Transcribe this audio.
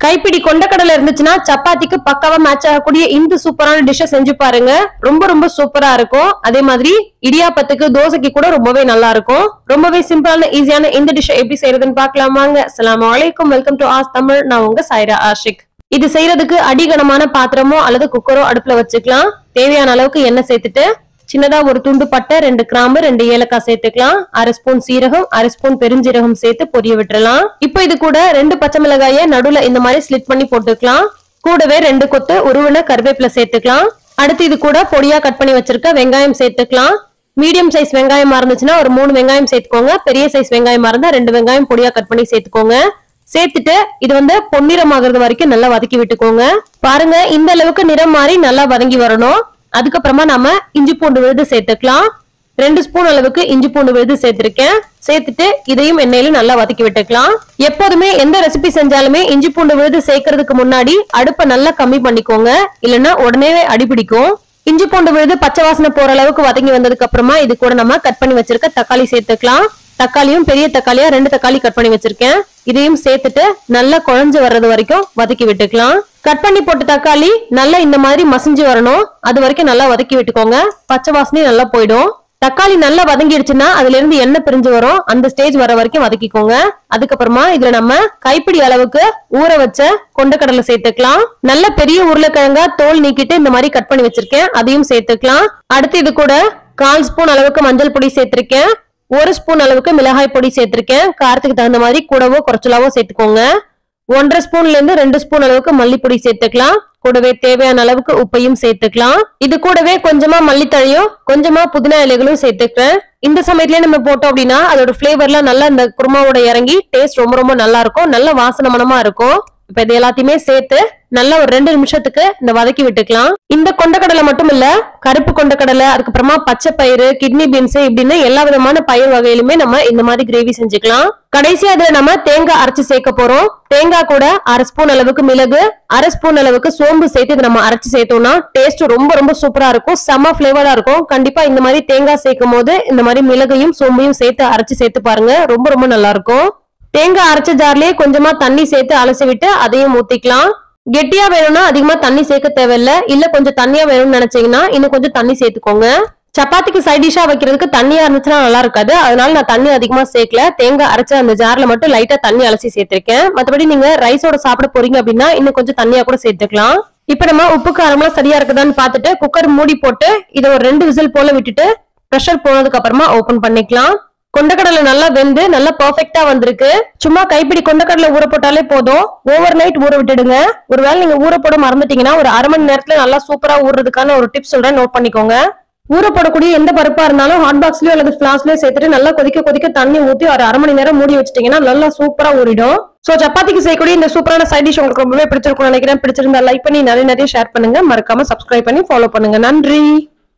கைப்பிடி கொண்டக்கடலை இருந்துச்சுன்னா சப்பாத்திக்கு பக்காவா மேட்ச் ஆகக்கூடிய இந்த சூப்பரான டிஷ்ஷை செஞ்சு பாருங்க ரொம்ப ரொம்ப சூப்பரா இருக்கும் அதே மாதிரி இடியாப்பத்துக்கு தோசைக்கு கூட ரொம்பவே நல்லா இருக்கும் ரொம்பவே சிம்பிளான ஈஸியான இந்த டிஷ்ஷை எப்படி செய்யறதுன்னு பார்க்கலாமாங்க அஸ்ஸலாமு அலைக்கும் வெல்கம் டு ஆஸ் தமிழ் நான் உங்க சாய்ரா ஆஷிக் இது செய்யறதுக்கு அடிகனமான பாத்திரமோ அல்லது குக்கரோ அடுப்புல வச்சுக்கலாம் தேவையான அளவுக்கு எண்ணெய் சேர்த்துட்டு சின்னதா ஒரு துண்டு பட்டை ரெண்டு கிராம்பு ரெண்டு ஏலக்காய் சேர்த்துக்கலாம் அரை ஸ்பூன் சீரகம் அரை ஸ்பூன் பெருஞ்சீரகம் சேர்த்து பொரிய விட்டுறலாம் இப்போ இது கூட ரெண்டு பச்சை மிளகாய நடுவுல இந்த மாதிரி ஸ்லிட் பண்ணி போட்டுக்கலாம் கூடவே ரெண்டு கொத்து உருவின கருவேப்பிலை சேர்த்துக்கலாம் அடுத்து இது கூட பொடியா கட் பண்ணி வச்சிருக்க வெங்காயம் சேர்த்துக்கலாம் மீடியம் சைஸ் வெங்காயமா இருந்துச்சுன்னா ஒரு மூணு வெங்காயம் சேர்த்துக்கோங்க பெரிய சைஸ் வெங்காயமா இருந்தா ரெண்டு வெங்காயம் பொடியா கட் பண்ணி சேர்த்துக்கோங்க சேர்த்துட்டு இது வந்து பொன்னிறமாகிறது வரைக்கும் நல்லா வதக்கி விட்டுக்கோங்க பாருங்க இந்த அளவுக்கு நிறம் மாறி நல்லா வதங்கி வரணும் அதுக்கப்புறமா நாம இஞ்சி பூண்டு விழுது சேர்த்துக்கலாம் ரெண்டு ஸ்பூன் அளவுக்கு இஞ்சி பூண்டு விழுது சேர்த்திருக்கேன் சேர்த்துட்டு இதையும் எண்ணெயில நல்லா வதக்கி விட்டுக்கலாம் எப்போதுமே எந்த ரெசிபி செஞ்சாலுமே இஞ்சி பூண்டு விழுது சேர்க்கறதுக்கு முன்னாடி அடுப்பை நல்லா கம்மி பண்ணிக்கோங்க இல்லைன்னா உடனே அடிபிடிக்கும் இஞ்சி பூண்டு விழுது பச்சை வாசனை போற அளவுக்கு வதங்கி வந்ததுக்கு அப்புறமா இது கூட நம்ம கட் பண்ணி வச்சிருக்க தக்காளி சேர்த்துக்கலாம் தக்காளியும் பெரிய தக்காளியா ரெண்டு தக்காளி கட் பண்ணி வச்சிருக்கேன் இதையும் சேர்த்துட்டு நல்லா குழஞ்சு வர்றது வரைக்கும் வதக்கி விட்டுக்கலாம் கட் பண்ணி போட்ட தக்காளி நல்லா இந்த மாதிரி மசிஞ்சு வரணும் அது வரைக்கும் நல்லா வதக்கி விட்டுக்கோங்க பச்சை வாசனையும் நல்லா போயிடும் தக்காளி நல்லா வதங்கிடுச்சுன்னா அதுல இருந்து எண்ணெய் பிரிஞ்சு வரும் அந்த ஸ்டேஜ் வர வரைக்கும் வதக்கிக்கோங்க அதுக்கப்புறமா இதுல நம்ம கைப்பிடி அளவுக்கு ஊற வச்ச கொண்டக்கடலை சேர்த்துக்கலாம் நல்ல பெரிய உருளைக்கிழங்கா தோல் நீக்கிட்டு இந்த மாதிரி கட் பண்ணி வச்சிருக்கேன் அதையும் சேர்த்துக்கலாம் அடுத்து இது கூட கால் ஸ்பூன் அளவுக்கு மஞ்சள் பொடி சேர்த்திருக்கேன் ஒரு ஸ்பூன் அளவுக்கு மிளகாய் பொடி சேர்த்திருக்கேன் காரத்துக்கு தகுந்த மாதிரி கூடவோ குறைச்சலாவோ சேர்த்துக்கோங்க ஒன்றரை ஸ்பூன்ல இருந்து ரெண்டு ஸ்பூன் அளவுக்கு மல்லிப்பொடி சேர்த்துக்கலாம் கூடவே தேவையான அளவுக்கு உப்பையும் சேர்த்துக்கலாம் இது கூடவே கொஞ்சமா மல்லித்தழையும் கொஞ்சமா புதினா இலைகளும் சேர்த்துக்கிறேன் இந்த சமயத்திலேயே நம்ம போட்டோம் அப்படின்னா அதோட ஃபிளேவர்லாம் நல்லா இந்த குருமாவோட இறங்கி டேஸ்ட் ரொம்ப ரொம்ப நல்லா இருக்கும் நல்ல வாசன மனமா இருக்கும் இப்ப இது எல்லாத்தையுமே சேர்த்து நல்லா ஒரு ரெண்டு நிமிஷத்துக்கு இந்த வதக்கி விட்டுக்கலாம் இந்த கொண்டக்கடலை மட்டும் இல்ல கருப்பு கொண்டக்கடலை அதுக்கப்புறமா பச்சை பயிறு கிட்னி பீன்ஸ் இப்படின்னு எல்லா விதமான பயிர் வகையிலுமே நம்ம இந்த மாதிரி கிரேவி செஞ்சுக்கலாம் கடைசியா அதுல நம்ம தேங்காய் அரைச்சு சேர்க்க போறோம் தேங்காய் கூட அரை ஸ்பூன் அளவுக்கு மிளகு அரை ஸ்பூன் அளவுக்கு சோம்பு சேர்த்து இதை நம்ம அரைச்சு சேர்த்தோம்னா டேஸ்ட் ரொம்ப ரொம்ப சூப்பரா இருக்கும் செம்ம பிளேவரா இருக்கும் கண்டிப்பா இந்த மாதிரி தேங்காய் சேர்க்கும் போது இந்த மாதிரி மிளகையும் சோம்பையும் சேர்த்து அரைச்சு சேர்த்து பாருங்க ரொம்ப ரொம்ப நல்லா இருக்கும் தேங்காய் அரைச்ச ஜார்லயே கொஞ்சமா தண்ணி சேர்த்து அலசி விட்டு அதையும் ஊத்திக்கலாம் கெட்டியா வேணும்னா அதிகமா தண்ணி சேர்க்க தேவையில்ல இல்ல கொஞ்சம் தண்ணியா வேணும்னு நினைச்சீங்கன்னா இன்னும் கொஞ்சம் தண்ணி சேர்த்துக்கோங்க சப்பாத்திக்கு சைட் டிஷ்ஷா வைக்கிறதுக்கு தண்ணியா இருந்துச்சுன்னா நல்லா இருக்காது அதனால நான் தண்ணி அதிகமா சேர்க்கல தேங்காய் அரைச்ச அந்த ஜார்ல மட்டும் லைட்டா தண்ணி அலசி சேர்த்திருக்கேன் மத்தபடி நீங்க ரைஸோட சாப்பிட போறீங்க அப்படின்னா இன்னும் கொஞ்சம் தண்ணியா கூட சேர்த்துக்கலாம் இப்ப நம்ம உப்பு காரம்லாம் சரியா இருக்குதான்னு பார்த்துட்டு குக்கர் மூடி போட்டு இதை ஒரு ரெண்டு விசில் போல விட்டுட்டு ப்ரெஷர் போனதுக்கு அப்புறமா ஓபன் பண்ணிக்கலாம் கொண்டக்கடலை நல்லா வெந்து நல்லா பெர்ஃபெக்ட்டா வந்திருக்கு சும்மா கைப்பிடி கொண்டக்கடலை ஊற போட்டாலே போதும் ஓவர் நைட் ஊற விட்டுடுங்க ஒருவேளை நீங்க ஊற போட மறந்துட்டீங்கன்னா ஒரு அரை மணி நேரத்துல நல்லா சூப்பரா ஊறுறதுக்கான ஒரு டிப்ஸ் சொல்றேன் நோட் பண்ணிக்கோங்க ஊற போடக்கூடிய எந்த பருப்பா இருந்தாலும் ஹாட் பாக்ஸ்லயோ அல்லது பிளாஸ்லயோ சேர்த்துட்டு நல்லா கொதிக்க கொதிக்க தண்ணி ஊத்தி ஒரு அரை மணி நேரம் மூடி வச்சிட்டீங்கன்னா நல்லா சூப்பரா ஊறிடும் சோ சப்பாத்திக்கு செய்யக்கூடிய இந்த சூப்பரான சைட் டிஷ் உங்களுக்கு ரொம்பவே பிடிச்சிருக்கும் நினைக்கிறேன் பிடிச்சிருந்தா லைக் பண்ணி நிறைய நிறைய ஷேர் பண்ணுங்க மறக்காம சப்ஸ்கிரைப் பண்ணி ஃபாலோ பண்ணுங்க நன்றி